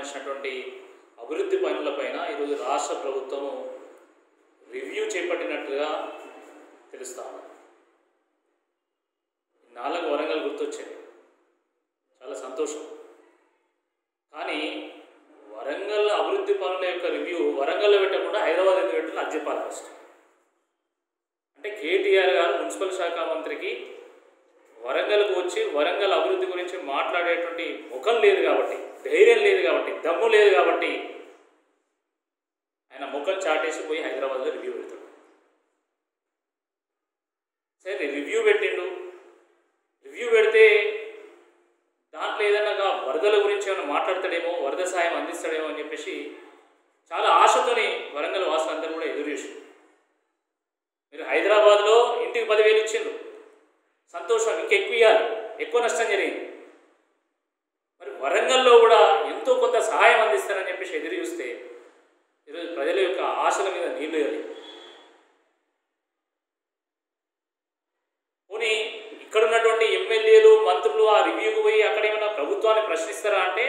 సంబంధించినటువంటి అభివృద్ధి పనులపైన ఈరోజు రాష్ట్ర ప్రభుత్వం రివ్యూ చేపట్టినట్టుగా తెలుస్తా ఉంది నాలుగు వరంగల్ గుర్తొచ్చింది చాలా సంతోషం కానీ వరంగల్ అభివృద్ధి పనుల యొక్క రివ్యూ వరంగల్లో పెట్టకుండా హైదరాబాద్ ఎందుకు పెట్టిన అది చెప్పాలి ఫస్ట్ అంటే కేటీఆర్ గారు మున్సిపల్ శాఖ మంత్రికి వరంగల్కు వచ్చి వరంగల్ అభివృద్ధి గురించి మాట్లాడేటువంటి ముఖం లేదు కాబట్టి ధైర్యం లేదు కాబట్టి దమ్ము లేదు కాబట్టి ఆయన ముఖం చాటేసి పోయి హైదరాబాద్లో రివ్యూ పెడతాడు సరే రివ్యూ పెట్టిండు రివ్యూ పెడితే దాంట్లో ఏదన్నా వరదల గురించి ఏమైనా మాట్లాడతాడేమో వరద సాయం అందిస్తాడేమో అని చెప్పేసి చాలా ఆశతోని వరంగల్ వాసులందరూ కూడా ఎదురు చూసారు మీరు హైదరాబాద్లో ఇంటికి పదివేలు ఇచ్చిండ్రు సంతోషం ఇంకెక్కువ ఇవ్వాలి ఎక్కువ నష్టం జరిగింది మరి వరంగల్లో కూడా ఎంతో కొంత సహాయం అందిస్తారని చెప్పేసి ఎదురు చూస్తే ఈరోజు ప్రజల యొక్క ఆశల మీద నీళ్లు వెళ్ళి పోనీ ఇక్కడ ఉన్నటువంటి ఎమ్మెల్యేలు మంత్రులు ఆ రివ్యూకి పోయి అక్కడ ఏమైనా ప్రభుత్వాన్ని ప్రశ్నిస్తారా అంటే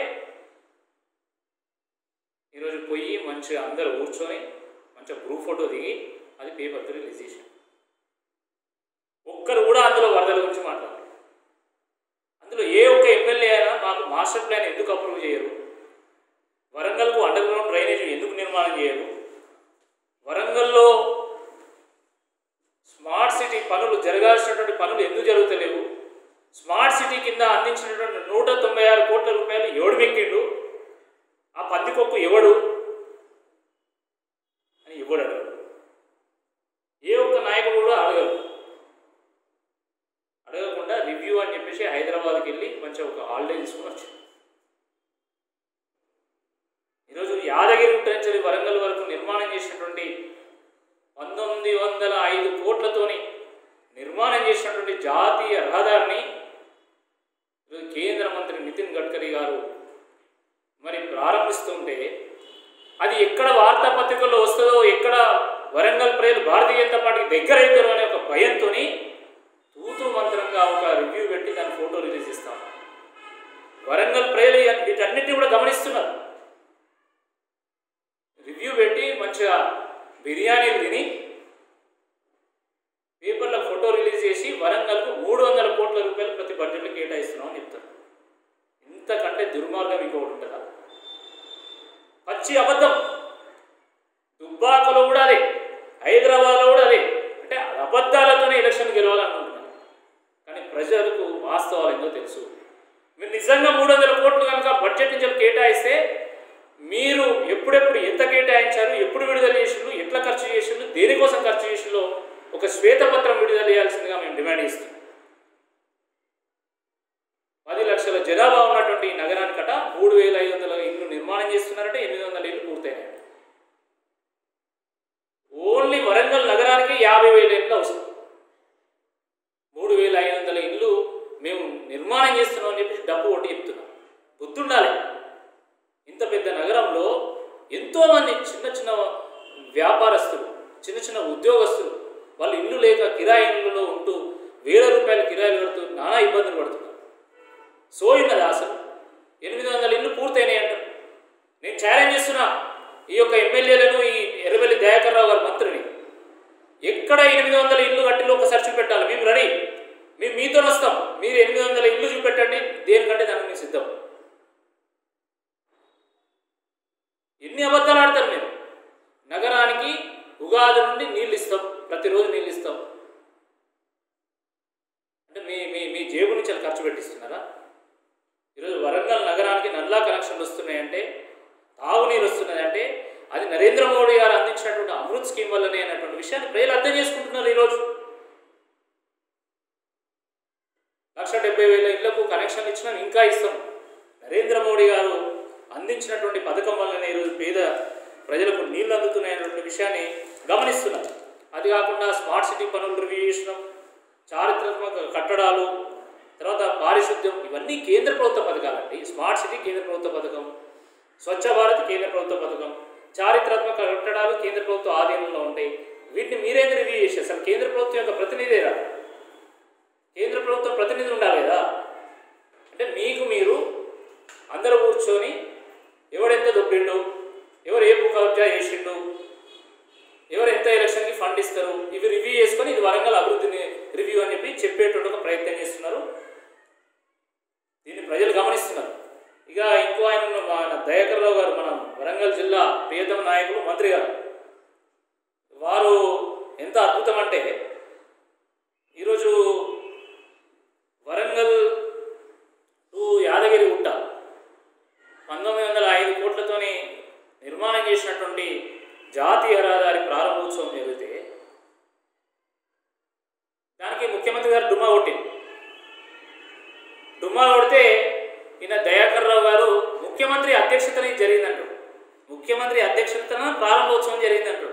ఈరోజు పోయి మంచిగా అందరూ కూర్చొని మంచిగా గ్రూప్ ఫోటో దిగి అది పేపర్తో రిలీజ్ చేశారు ఒక్కరు కూడా అందులో వరదల గురించి మాట్లాడారు అందులో ఏ ఒక్క ఎమ్మెల్యే అయినా మాకు మాస్టర్ ప్లాన్ ఎందుకు అప్రూవ్ చేయరు వరంగల్కు అండర్ గ్రౌండ్ డ్రైనేజ్ ఎందుకు నిర్మాణం చేయరు వరంగల్లో స్మార్ట్ సిటీ పనులు జరగాల్సినటువంటి పనులు ఎందుకు జరుగుతలేవు స్మార్ట్ సిటీ కింద అందించినటువంటి నూట తొంభై ఆరు కోట్ల రూపాయలు ఎవడు మెక్కిండు ఆ పందికొక్కు ఎవడు అని ఎవడు అడగడు ఏ ఒక్క నాయకుడు కూడా అడగరు అడగకుండా రివ్యూ అని చెప్పేసి హైదరాబాద్కి వెళ్ళి మంచిగా ఒక హాలిడే తీసుకుని వచ్చారు ఈరోజు యాదగిరి గుట్ట నుంచి వరంగల్ వరకు నిర్మాణం చేసినటువంటి పంతొమ్మిది వందల ఐదు కోట్లతోని నిర్మాణం చేసినటువంటి జాతీయ రహదారిని ఈరోజు కేంద్ర మంత్రి నితిన్ గడ్కరీ గారు మరి ప్రారంభిస్తుంటే అది ఎక్కడ వార్తాపత్రికల్లో వస్తుందో ఎక్కడ వరంగల్ ప్రజలు భారతీయ జనతా పార్టీకి దగ్గర అవుతారో అనే ఒక భయంతో తూతూ మంత్రంగా ఒక రివ్యూ పెట్టి దాని ఫోటో రిలీజ్ ఇస్తాం వరంగల్ ప్రజలు ఇవన్నీ- వీటన్నిటిని కూడా గమనిస్తున్నారు రివ్యూ పెట్టి మంచిగా బిర్యానీలు తిని పేపర్లో ఫోటో రిలీజ్ చేసి వరంగల్కు మూడు వందల కోట్ల రూపాయలు ప్రతి బడ్జెట్లో కేటాయిస్తున్నాం అని చెప్తారు ఇంతకంటే దుర్మార్గం ఇంకొకటి ఉంటుందా పచ్చి అబద్ధం దుబ్బాకలో కూడా అదే హైదరాబాద్లో కూడా అదే అంటే అబద్ధాలతోనే ఎలక్షన్ గెలవాలనుకుంటున్నారు కానీ ప్రజలకు వాస్తవాలు ఏందో తెలుసు మీరు నిజంగా మూడు వందల కోట్లు కనుక బడ్జెట్ నుంచి కేటాయిస్తే మీరు ఎప్పుడెప్పుడు ఎంత కేటాయించారు ఎప్పుడు విడుదల చేసిండ్రు ఎట్లా ఖర్చు చేసిండ్రు దేనికోసం ఖర్చు చేసిండ్రో ఒక శ్వేతపత్రం విడుదల చేయాల్సిందిగా మేము డిమాండ్ చేస్తాం పది లక్షల జనాభా ఉన్నటువంటి ఈ నగరానికట మూడు వేల ఐదు వందల ఇల్లు నిర్మాణం చేస్తున్నారంటే ఎనిమిది వందల ఇల్లు పూర్తయినాయి ఓన్లీ వరంగల్ నగరానికి యాభై వేల ఇల్లు అవసరం మూడు వేల ఐదు వందల ఇల్లు మేము నిర్మాణం చేస్తున్నాం అని చెప్పేసి డబ్బు ఒకటి చెప్తున్నాం గుర్తుండాలి ఇంత పెద్ద నగరంలో ఎంతోమంది చిన్న చిన్న వ్యాపారస్తులు చిన్న చిన్న ఉద్యోగస్తులు వాళ్ళు ఇల్లు లేక కిరాయి ఇళ్ళలో ఉంటూ వేల రూపాయల కిరాయిలు కడుతూ నానా ఇబ్బందులు పడుతున్నారు సోయినది అసలు ఎనిమిది వందల ఇల్లు పూర్తయినాయి అంటారు నేను ఛాలెంజ్ చేస్తున్నా ఈ యొక్క ఎమ్మెల్యేలను ఈ ఎర్రబెల్లి దయాకర్ రావు గారి మంత్రిని ఎక్కడ ఎనిమిది వందల ఇల్లు కట్టిలో ఒకసారి చూపెట్టాలి మేము రెడీ మేము మీతో వస్తాం మీరు ఎనిమిది వందల ఇల్లు చూపెట్టండి దేనికంటే దానికి మేము సిద్ధం ఎన్ని అబద్ధాలు ఆడతారు మీరు నగరానికి ఉగాది నుండి నీళ్ళు ఇస్తాం ప్రతిరోజు నీళ్ళు ఇస్తాం అంటే మీ మీ మీ జేబు నుంచి అలా ఖర్చు పెట్టిస్తున్నారా ఈరోజు వరంగల్ నగరానికి నల్లా కనెక్షన్లు వస్తున్నాయంటే తాగునీరు వస్తున్నాయంటే అది నరేంద్ర మోడీ గారు అందించినటువంటి అమృత్ స్కీమ్ వల్లనే అనేటువంటి విషయాన్ని ప్రజలు అర్థం చేసుకుంటున్నారు ఈరోజు లక్ష డెబ్బై వేల ఇళ్లకు కనెక్షన్ ఇచ్చినాం ఇంకా ఇస్తాం నరేంద్ర మోడీ గారు అందించినటువంటి పథకం వల్లనే ఈరోజు పేద ప్రజలకు నీళ్లు అందుతున్నాయనేటువంటి విషయాన్ని గమనిస్తున్నాం అది కాకుండా స్మార్ట్ సిటీ పనులు రివ్యూ చేసినాం చారిత్రాత్మక కట్టడాలు తర్వాత పారిశుద్ధ్యం ఇవన్నీ కేంద్ర ప్రభుత్వ పథకాలండి స్మార్ట్ సిటీ కేంద్ర ప్రభుత్వ పథకం స్వచ్ఛ భారత్ కేంద్ర ప్రభుత్వ పథకం చారిత్రాత్మక కట్టడాలు కేంద్ర ప్రభుత్వ ఆధీనంలో ఉంటాయి వీటిని మీరేంది రివ్యూ చేసి అసలు కేంద్ర ప్రభుత్వం యొక్క ప్రతినిధేరా కేంద్ర ప్రభుత్వం ప్రతినిధి ఉండాలి కదా అంటే మీకు మీరు అందరూ కూర్చొని ఎవడైతే ఇక ఇంకో ఆయన ఉన్న మన దయాకర్ రావు గారు మన వరంగల్ జిల్లా ప్రియతమ నాయకులు మంత్రి గారు వారు ఎంత అద్భుతం అంటే ఈరోజు వరంగల్ టు యాదగిరి గుట్ట పంతొమ్మిది వందల ఐదు కోట్లతోని నిర్మాణం చేసినటువంటి జాతీయ రహదారి ప్రారంభోత్సవం జరిగితే దానికి ముఖ్యమంత్రి గారు డుమ్మా కొట్టింది డుమ్మా కొడితే ఈయన దయాకర్ రావు గారు ముఖ్యమంత్రి అధ్యక్షతన ఇది జరిగిందంటాడు ముఖ్యమంత్రి అధ్యక్షతన ప్రారంభోత్సవం జరిగిందంటాడు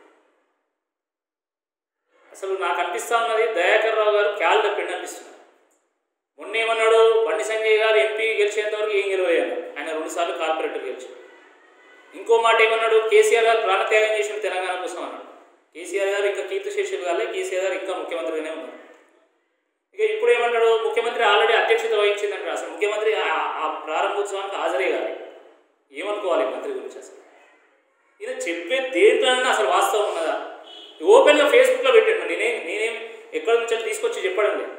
అసలు నాకు అనిపిస్తా ఉన్నది దయాకర్ రావు గారు క్యాల్ తప్పిండి అనిపిస్తున్నారు మొన్న ఏమన్నాడు బండి సంజయ్ గారు ఎంపీ గెలిచేంత వరకు ఏం గెలవలేదు ఆయన రెండుసార్లు కార్పొరేటర్ గెలిచారు ఇంకో మాట ఏమన్నాడు కేసీఆర్ గారు ప్రాణత్యాగం చేసిన తెలంగాణ కోసం అన్నాడు కేసీఆర్ గారు ఇంకా కీర్తిశేషులు కాలే కేసీఆర్ గారు ఇంకా ముఖ్యమంత్రిగానే ఉన్నారు ఇక ఇప్పుడు ఏమంటాడు ముఖ్యమంత్రి ఆల్రెడీ అధ్యక్షత వహించిందంటాడు అసలు ముఖ్యమంత్రి ఆ- ఆ ప్రారంభోత్సవానికి హాజరే కాదు ఏమనుకోవాలి మంత్రి గురించి అసలు ఈయన చెప్పే దేంట్లోనైనా అసలు వాస్తవం ఉన్నదా ఓపెన్గా ఫేస్బుక్లో పెట్టండి నేనేం నేనేం ఎక్కడి నుంచి తీసుకొచ్చి చెప్పడం లేదు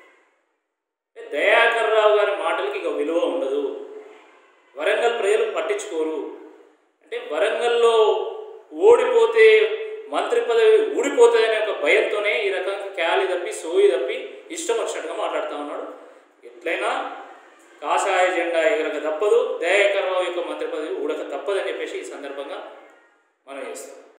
దయాకర్ రావు గారి మాటలకి ఇక విలువ ఉండదు వరంగల్ ప్రజలు పట్టించుకోరు అంటే వరంగల్లో ఓడిపోతే మంత్రి పదవి ఊడిపోతుంది అనే ఒక భయంతోనే ఈ రకంగా క్యాలి తప్పి సోయి తప్పి ఇష్టం వచ్చినట్టుగా మాట్లాడుతూ ఉన్నాడు ఎట్లయినా కాషాయ జెండా ఎగరక తప్పదు దయాకర్ రావు యొక్క మంత్రి పదవి ఊడక తప్పదని చెప్పేసి ఈ సందర్భంగా మనం చేస్తాం